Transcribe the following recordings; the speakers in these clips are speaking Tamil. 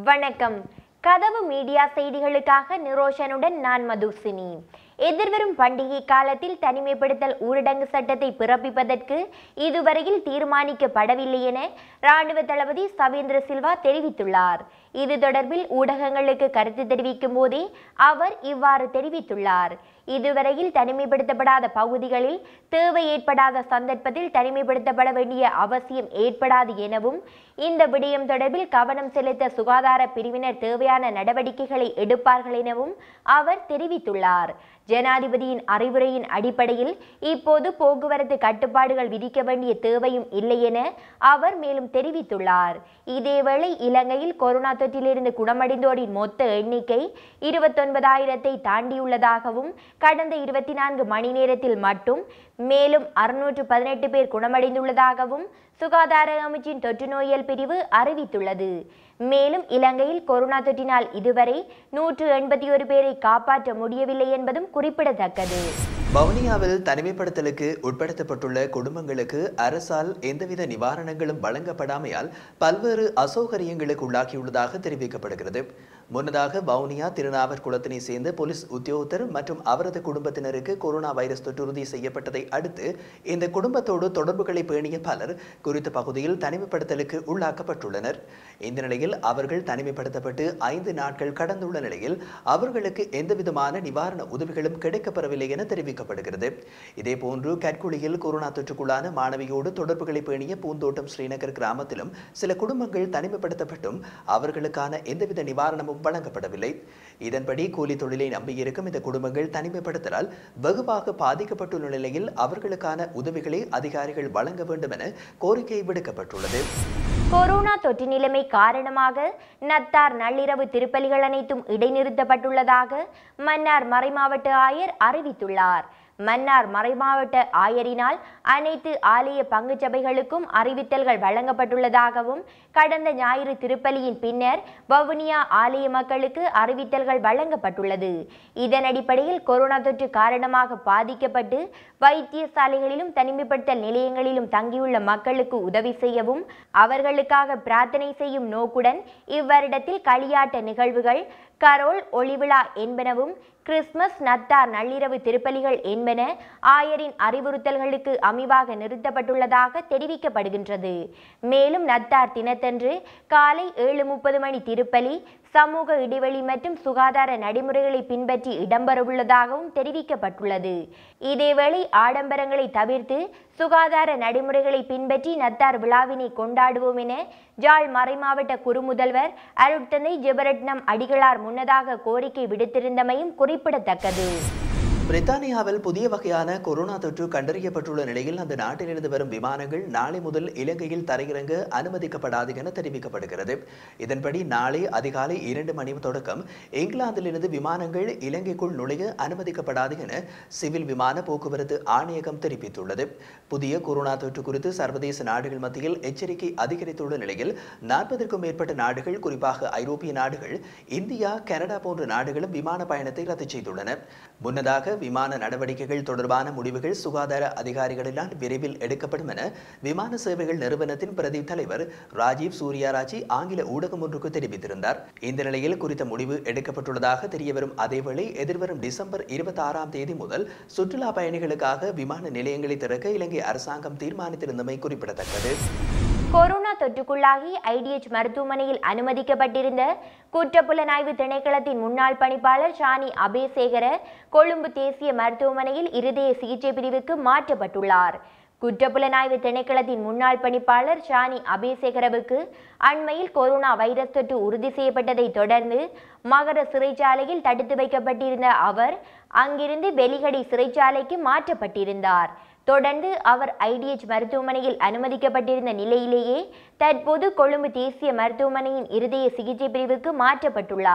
வணக்கம் கதவு மீடியா செய்திகளுக்காக நிரோஷனுடன் நான் மதுசினி எதிர்வரும் பண்டிகை காலத்தில் தனிமைப்படுத்தல் ஊரடங்கு சட்டத்தை பிறப்பிப்பதற்கு இதுவரையில் தீர்மானிக்கப்படவில்லை என ராணுவ தளபதி சவேந்திர சில்வா தெரிவித்துள்ளார் இது தொடர்பில் ஊடகங்களுக்கு கருத்து தெரிவிக்கும் போதே அவர் இவ்வாறு தெரிவித்துள்ளார் இதுவரையில் தனிமைப்படுத்தப்படாத பகுதிகளில் தேவை ஏற்படாத சந்தர்ப்பத்தில் தனிமைப்படுத்தப்பட வேண்டிய அவசியம் ஏற்படாது எனவும் இந்த விடயம் தொடர்பில் கவனம் செலுத்த சுகாதார பிரிவினர் தேவையான நடவடிக்கைகளை எடுப்பார்கள் எனவும் அவர் தெரிவித்துள்ளார் ஜனாதிபதியின் அறிவுரையின் அடிப்படையில் இப்போது போக்குவரத்து கட்டுப்பாடுகள் விதிக்க வேண்டிய தேவையும் இல்லை என அவர் மேலும் தெரிவித்துள்ளார் இதேவேளை இலங்கையில் கொரோனா தொற்றிலிருந்து குணமடைந்தோரின் மொத்த எண்ணிக்கை இருபத்தொன்பதாயிரத்தை தாண்டியுள்ளதாகவும் கடந்த இருபத்தி நான்கு மணி நேரத்தில் மட்டும் மேலும் அறுநூற்று பதினெட்டு பேர் குணமடைந்துள்ளதாகவும் சுகாதார அமைச்சின் தொற்று நோயியல் பிரிவு அறிவித்துள்ளது மேலும் இலங்கையில் கொரோனா தொற்றினால் இதுவரை நூற்று எண்பத்தி ஒரு பேரை காப்பாற்ற முடியவில்லை என்பதும் குறிப்பிடத்தக்கது வவுனியாவில் தனிமைப்படுத்தலுக்கு உட்படுத்தப்பட்டுள்ள குடும்பங்களுக்கு அரசால் எந்தவித நிவாரணங்களும் வழங்கப்படாமையால் பல்வேறு அசௌகரியங்களுக்கு உள்ளாகியுள்ளதாக தெரிவிக்கப்படுகிறது முன்னதாக வவுனியா திருநாவற்குளத்தினை சேர்ந்த போலீஸ் உத்தியோகத்தர் மற்றும் அவரது குடும்பத்தினருக்கு கொரோனா வைரஸ் தொற்று உறுதி செய்யப்பட்டதை அடுத்து இந்த குடும்பத்தோடு தொடர்புகளை பேணிய பலர் குறித்த பகுதியில் தனிமைப்படுத்தலுக்கு உள்ளாக்கப்பட்டுள்ளனர் இந்த நிலையில் அவர்கள் தனிமைப்படுத்தப்பட்டு ஐந்து நாட்கள் கடந்துள்ள நிலையில் அவர்களுக்கு எந்தவிதமான நிவாரண உதவிகளும் கிடைக்கப்பெறவில்லை என தெரிவிக்கப்படுகிறது இதேபோன்று கட்குழியில் கொரோனா தொற்றுக்குள்ளான மாணவியோடு தொடர்புகளை பேணிய பூந்தோட்டம் ஸ்ரீநகர் கிராமத்திலும் சில குடும்பங்கள் தனிமைப்படுத்தப்பட்டும் அவர்களுக்கான எந்தவித நிவாரணமும் வழங்கப்படவில்லை இதன்படி கூலி தொழிலை நம்பியிருக்கும் இந்த குடும்பங்கள் தனிமைப்படுத்தலால் வெகுவாக பாதிக்கப்பட்டுள்ள நிலையில் அவர்களுக்கான உதவிகளை அதிகாரிகள் வழங்க வேண்டும் என கோரிக்கை விடுக்கப்பட்டுள்ளது கொரோனா தொற்று நிலைமை காரணமாக நத்தார் நள்ளிரவு திருப்பலிகள் அனைத்தும் இடைநிறுத்தப்பட்டுள்ளதாக மன்னார் மறைமாவட்ட ஆயர் அறிவித்துள்ளார் மன்னார் மறைமாவட்ட ஆயரினால் அனைத்து ஆலய பங்குச் சபைகளுக்கும் அறிவித்தல்கள் வழங்கப்பட்டுள்ளதாகவும் கடந்த ஞாயிறு திருப்பலியின் பின்னர் வவுனியா ஆலய மக்களுக்கு அறிவித்தல்கள் வழங்கப்பட்டுள்ளது இதன் அடிப்படையில் கொரோனா தொற்று காரணமாக பாதிக்கப்பட்டு வைத்தியசாலைகளிலும் தனிமைப்படுத்தல் நிலையங்களிலும் தங்கியுள்ள மக்களுக்கு உதவி செய்யவும் அவர்களுக்காக பிரார்த்தனை செய்யும் நோக்குடன் இவ்வருடத்தில் களியாட்ட நிகழ்வுகள் கரோல் ஒளிவிழா என்பனவும் கிறிஸ்துமஸ் நத்தார் நள்ளிரவு திருப்பலிகள் என்பன ஆயரின் அறிவுறுத்தல்களுக்கு அமைவாக நிறுத்தப்பட்டுள்ளதாக தெரிவிக்கப்படுகின்றது மேலும் நத்தார் தினத்தன்று காலை ஏழு முப்பது மணி திருப்பலி சமூக இடைவெளி மற்றும் சுகாதார நடைமுறைகளை பின்பற்றி இடம்பெறவுள்ளதாகவும் தெரிவிக்கப்பட்டுள்ளது இதேவேளை ஆடம்பரங்களை தவிர்த்து சுகாதார நடைமுறைகளை பின்பற்றி நத்தார் விழாவினை கொண்டாடுவோம் என ஜாழ் மறைமாவட்ட குறுமுதல்வர் அருட்தந்தை ஜெபரட்னம் அடிகளார் முன்னதாக கோரிக்கை விடுத்திருந்தமையும் குறிப்பிடத்தக்கது பிரித்தானியாவில் புதிய வகையான கொரோனா தொற்று கண்டறியப்பட்டுள்ள நிலையில் அந்த நாட்டிலிருந்து வரும் விமானங்கள் நாளை முதல் இலங்கையில் தரையிறங்க அனுமதிக்கப்படாது என தெரிவிக்கப்படுகிறது இதன்படி நாளை அதிகாலை இரண்டு மணி தொடக்கம் இங்கிலாந்திலிருந்து விமானங்கள் இலங்கைக்குள் நுழைய அனுமதிக்கப்படாது என சிவில் விமான போக்குவரத்து ஆணையகம் தெரிவித்துள்ளது புதிய கொரோனா தொற்று குறித்து சர்வதேச நாடுகள் மத்தியில் எச்சரிக்கை அதிகரித்துள்ள நிலையில் நாற்பதற்கும் மேற்பட்ட நாடுகள் குறிப்பாக ஐரோப்பிய நாடுகள் இந்தியா கனடா போன்ற நாடுகளும் விமான பயணத்தை ரத்து செய்துள்ளன முன்னதாக விமான நடவடிக்கைகள் தொடர்பான முடிவுகள் சுகாதார அதிகாரிகளினால் விரைவில் எடுக்கப்படும் என விமான சேவைகள் நிறுவனத்தின் பிரதி தலைவர் ராஜீவ் சூர்யாராஜி ஆங்கில ஊடகம் ஒன்றுக்கு தெரிவித்திருந்தார் இந்த நிலையில் குறித்த முடிவு எடுக்கப்பட்டுள்ளதாக தெரியவரும் அதேவேளை எதிர்வரும் டிசம்பர் இருபத்தி ஆறாம் தேதி முதல் சுற்றுலா பயணிகளுக்காக விமான நிலையங்களை திறக்க இலங்கை அரசாங்கம் தீர்மானித்திருந்தமை குறிப்பிடத்தக்கது கொரோனா தொற்றுக்குள்ளாகி ஐடிஎச் மருத்துவமனையில் அனுமதிக்கப்பட்டிருந்த குற்றப்புலனாய்வு திணைக்களத்தின் முன்னாள் பணிப்பாளர் ஷானி அபேசேகர கொழும்பு தேசிய மருத்துவமனையில் இருதய சிகிச்சை பிரிவுக்கு மாற்றப்பட்டுள்ளார் குற்றப்புலனாய்வு திணைக்களத்தின் முன்னாள் பணிப்பாளர் ஷானி அபேசேகரவுக்கு அண்மையில் கொரோனா வைரஸ் தொற்று உறுதி செய்யப்பட்டதை தொடர்ந்து மகர சிறைச்சாலையில் தடுத்து வைக்கப்பட்டிருந்த அவர் அங்கிருந்து வெலிகடை சிறைச்சாலைக்கு மாற்றப்பட்டிருந்தார் தொடர்ந்து அவர் ஐடிஎச் மருத்துவமனையில் அனுமதிக்கப்பட்டிருந்த நிலையிலேயே தற்போது கொழும்பு தேசிய மருத்துவமனையின் இருதய சிகிச்சை பிரிவுக்கு மாற்றப்பட்டுள்ளார்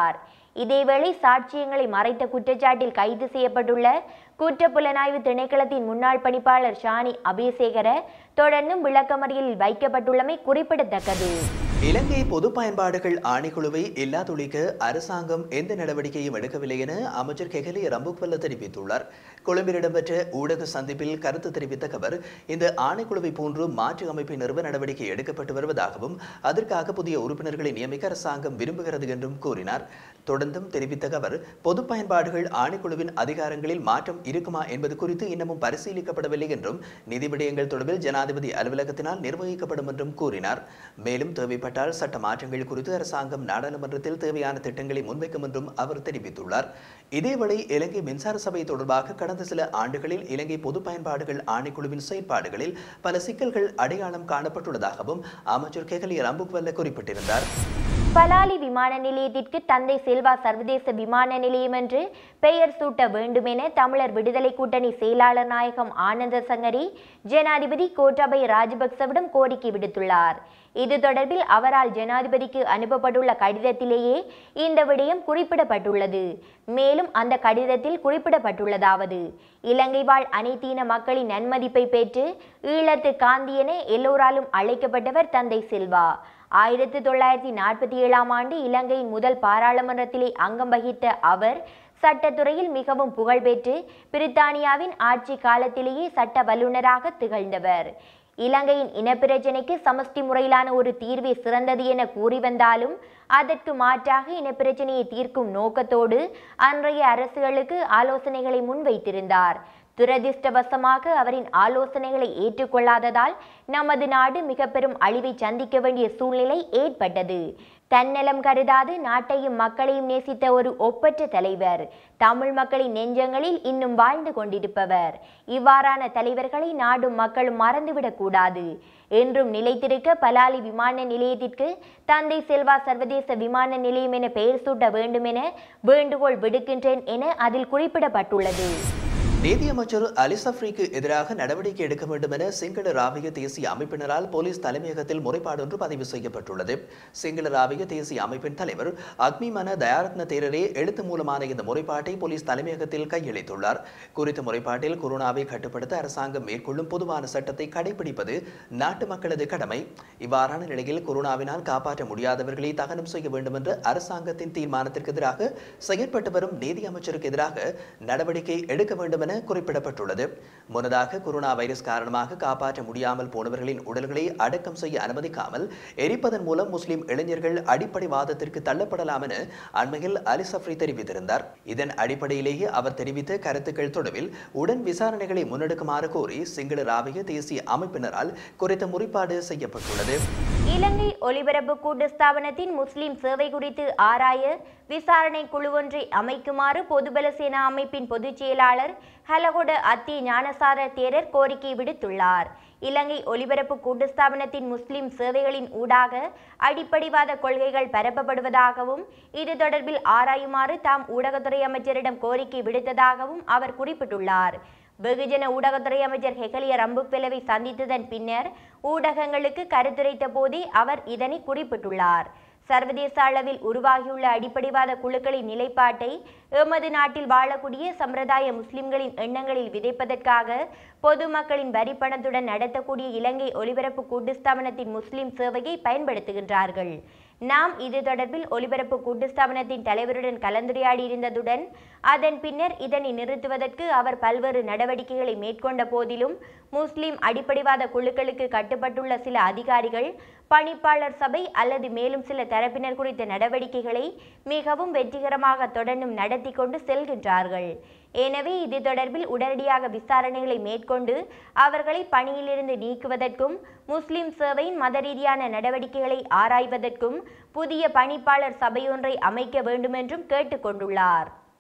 இதேவேளை சாட்சியங்களை மறைத்த குற்றச்சாட்டில் கைது செய்யப்பட்டுள்ள குற்றப்புலனாய்வு திணைக்களத்தின் முன்னாள் பணிப்பாளர் ஷானி அபேசேகர தொடர்ந்தும் விளக்கமறியலில் வைக்கப்பட்டுள்ளமை குறிப்பிடத்தக்கது இலங்கை பொது பயன்பாடுகள் ஆணைக்குழுவை இல்லாதொழிக்க அரசாங்கம் எந்த நடவடிக்கையும் எடுக்கவில்லை என அமைச்சர் கெகலி ரம்புக்வல்ல தெரிவித்துள்ளார் கொழும்பில் இடம்பெற்ற ஊடக சந்திப்பில் கருத்து தெரிவித்த அவர் இந்த ஆணைக்குழுவை போன்று மாற்று அமைப்பை நிறுவ நடவடிக்கை எடுக்கப்பட்டு வருவதாகவும் அதற்காக புதிய உறுப்பினர்களை நியமிக்க அரசாங்கம் விரும்புகிறது என்றும் கூறினார் தொடர்ந்தும் தெரிவித்த அவர் பொது பயன்பாடுகள் ஆணைக்குழுவின் அதிகாரங்களில் மாற்றம் இருக்குமா என்பது குறித்து இன்னமும் பரிசீலிக்கப்படவில்லை என்றும் நிதி விடயங்கள் தொடர்பில் ஜனாதிபதி அலுவலகத்தினால் நிர்வகிக்கப்படும் என்றும் கூறினார் மேலும் தேவைப்பட்டால் சட்ட மாற்றங்கள் குறித்து அரசாங்கம் நாடாளுமன்றத்தில் தேவையான திட்டங்களை முன்வைக்கும் என்றும் அவர் தெரிவித்துள்ளார் இதேவேளை இலங்கை மின்சார சபை தொடர்பாக கடந்த சில ஆண்டுகளில் இலங்கை பொது பயன்பாடுகள் ஆணைக்குழுவின் செயற்பாடுகளில் பல சிக்கல்கள் அடையாளம் காணப்பட்டுள்ளதாகவும் அமைச்சர் கெகலி ரம்புக்வல்ல குறிப்பிட்டிருந்தார் பலாலி விமான நிலையத்திற்கு தந்தை செல்வா சர்வதேச விமான நிலையம் என்று பெயர் சூட்ட வேண்டும் என தமிழர் விடுதலை கூட்டணி செயலாளர் நாயகம் ஆனந்த சங்கரி ஜனாதிபதி கோட்டாபய ராஜபக்சவிடம் கோரிக்கை விடுத்துள்ளார் இது தொடர்பில் அவரால் ஜனாதிபதிக்கு அனுப்பப்பட்டுள்ள கடிதத்திலேயே இந்த விடயம் குறிப்பிடப்பட்டுள்ளது மேலும் அந்த கடிதத்தில் குறிப்பிடப்பட்டுள்ளதாவது இலங்கை வாழ் அனைத்தீன மக்களின் நன்மதிப்பை பெற்று ஈழத்து காந்தி என எல்லோராலும் அழைக்கப்பட்டவர் தந்தை செல்வா ஆயிரத்தி தொள்ளாயிரத்தி நாற்பத்தி ஏழாம் ஆண்டு இலங்கையின் முதல் பாராளுமன்றத்திலே அங்கம் வகித்த அவர் சட்டத்துறையில் மிகவும் புகழ்பெற்று பிரித்தானியாவின் ஆட்சி காலத்திலேயே சட்ட வல்லுநராக திகழ்ந்தவர் இலங்கையின் இனப்பிரச்சினைக்கு சமஷ்டி முறையிலான ஒரு தீர்வே சிறந்தது என கூறி வந்தாலும் அதற்கு மாற்றாக இனப்பிரச்சனையை தீர்க்கும் நோக்கத்தோடு அன்றைய அரசுகளுக்கு ஆலோசனைகளை முன்வைத்திருந்தார் துரதிர்ஷ்டவசமாக அவரின் ஆலோசனைகளை ஏற்றுக்கொள்ளாததால் நமது நாடு மிக பெரும் அழிவை சந்திக்க வேண்டிய சூழ்நிலை ஏற்பட்டது தன்னலம் கருதாது நாட்டையும் மக்களையும் நேசித்த ஒரு ஒப்பற்ற தலைவர் தமிழ் மக்களின் நெஞ்சங்களில் இன்னும் வாழ்ந்து கொண்டிருப்பவர் இவ்வாறான தலைவர்களை நாடும் மக்களும் மறந்துவிடக் கூடாது என்றும் நிலைத்திருக்க பலாலி விமான நிலையத்திற்கு தந்தை செல்வா சர்வதேச விமான நிலையம் என பெயர் சூட்ட வேண்டும் என வேண்டுகோள் விடுக்கின்றேன் என அதில் குறிப்பிடப்பட்டுள்ளது நீதியமைச்சர் அலி சஃப்ரிக்கு எதிராக நடவடிக்கை எடுக்க வேண்டும் என சிங்கள ராவிய தேசிய அமைப்பினரால் போலீஸ் தலைமையகத்தில் முறைப்பாடு ஒன்று பதிவு செய்யப்பட்டுள்ளது சிங்கள ராவிய தேசிய அமைப்பின் தலைவர் அக்னிமன தயாரத்ன தேரரே எழுத்து மூலமான இந்த முறைப்பாட்டை போலீஸ் தலைமையகத்தில் கையளித்துள்ளார் குறித்த முறைப்பாட்டில் கொரோனாவை கட்டுப்படுத்த அரசாங்கம் மேற்கொள்ளும் பொதுவான சட்டத்தை கடைபிடிப்பது நாட்டு மக்களது கடமை இவ்வாறான நிலையில் கொரோனாவினால் காப்பாற்ற முடியாதவர்களை தகனம் செய்ய வேண்டும் என்ற அரசாங்கத்தின் தீர்மானத்திற்கு எதிராக செயற்பட்டு வரும் நீதி அமைச்சருக்கு எதிராக நடவடிக்கை எடுக்க வேண்டும் என குறிப்பிடப்பட்டுள்ளது முன்னதாக கொரோனா வைரஸ் காரணமாக காப்பாற்ற முடியாமல் போனவர்களின் உடல்களை அடக்கம் செய்ய அனுமதிக்காமல் எரிப்பதன் மூலம் முஸ்லிம் இளைஞர்கள் அடிப்படை வாதத்திற்கு தள்ளப்படலாம் என அண்மையில் அலி சஃப்ரி தெரிவித்திருந்தார் இதன் அடிப்படையிலேயே அவர் தெரிவித்த கருத்துக்கள் தொடர்பில் உடன் விசாரணைகளை முன்னெடுக்குமாறு கோரி சிங்கள ராவிய தேசிய அமைப்பினரால் குறித்த முறைப்பாடு செய்யப்பட்டுள்ளது இலங்கை ஒலிபரப்பு கூட்டு ஸ்தாபனத்தின் முஸ்லிம் சேவை குறித்து ஆராய விசாரணை குழு ஒன்றை அமைக்குமாறு பொதுபல சேனா அமைப்பின் பொதுச் செயலாளர் ஹலகொட அத்தி ஞானசார தேரர் கோரிக்கை விடுத்துள்ளார் இலங்கை ஒலிபரப்பு கூட்டு ஸ்தாபனத்தின் முஸ்லிம் சேவைகளின் ஊடாக அடிப்படைவாத கொள்கைகள் பரப்பப்படுவதாகவும் இது தொடர்பில் ஆராயுமாறு தாம் ஊடகத்துறை அமைச்சரிடம் கோரிக்கை விடுத்ததாகவும் அவர் குறிப்பிட்டுள்ளார் வெகுஜன ஊடகத்துறை அமைச்சர் ஹெகலிய ரம்புக்வெலவை சந்தித்ததன் பின்னர் ஊடகங்களுக்கு கருத்துரைத்த போதே அவர் இதனை குறிப்பிட்டுள்ளார் சர்வதேச அளவில் உருவாகியுள்ள அடிப்படைவாத குழுக்களின் நிலைப்பாட்டை எமது நாட்டில் வாழக்கூடிய சம்பிரதாய முஸ்லிம்களின் எண்ணங்களில் விதைப்பதற்காக பொதுமக்களின் வரிப்பணத்துடன் நடத்தக்கூடிய இலங்கை ஒலிபரப்பு கூட்டு ஸ்தாபனத்தின் முஸ்லிம் சேவையை பயன்படுத்துகின்றார்கள் நாம் இது தொடர்பில் ஒலிபரப்பு கூட்டு ஸ்தாபனத்தின் தலைவருடன் கலந்துரையாடி இருந்ததுடன் அதன் பின்னர் இதனை நிறுத்துவதற்கு அவர் பல்வேறு நடவடிக்கைகளை மேற்கொண்ட போதிலும் முஸ்லிம் அடிப்படைவாத குழுக்களுக்கு கட்டுப்பட்டுள்ள சில அதிகாரிகள் பணிப்பாளர் சபை அல்லது மேலும் சில தரப்பினர் குறித்த நடவடிக்கைகளை மிகவும் வெற்றிகரமாக தொடர்ந்தும் நடத்தி கொண்டு செல்கின்றார்கள் எனவே இது தொடர்பில் உடனடியாக விசாரணைகளை மேற்கொண்டு அவர்களை பணியிலிருந்து நீக்குவதற்கும் முஸ்லிம் சேவையின் மத ரீதியான நடவடிக்கைகளை ஆராய்வதற்கும் புதிய பணிப்பாளர் சபையொன்றை அமைக்க வேண்டுமென்றும் கேட்டுக்கொண்டுள்ளார்